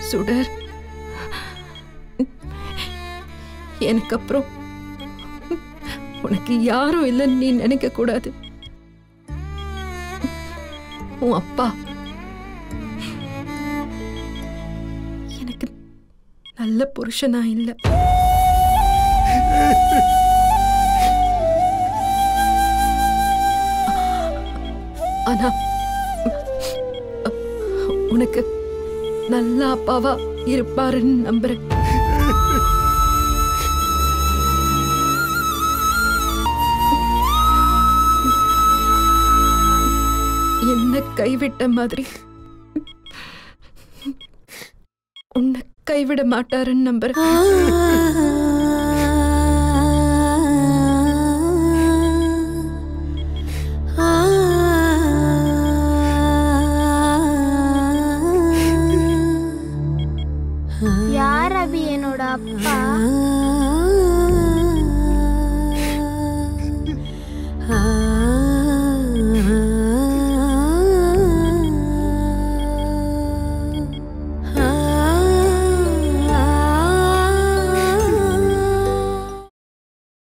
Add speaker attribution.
Speaker 1: சுடர் எனக்கு அப்புறம் உனக்கு யாரும் இல்லைன்னு நீ நினைக்க கூடாது உன் அப்பா எனக்கு நல்ல புருஷனா இல்லை ஆனா உனக்கு நல்ல அப்பாவா இருப்பாருன்னு நம்புறேன் என்ன கைவிட்ட மாதிரி உன்னை கைவிட மாட்டாருன்னு நம்புறேன்
Speaker 2: யார் அபி என்னோட அப்பா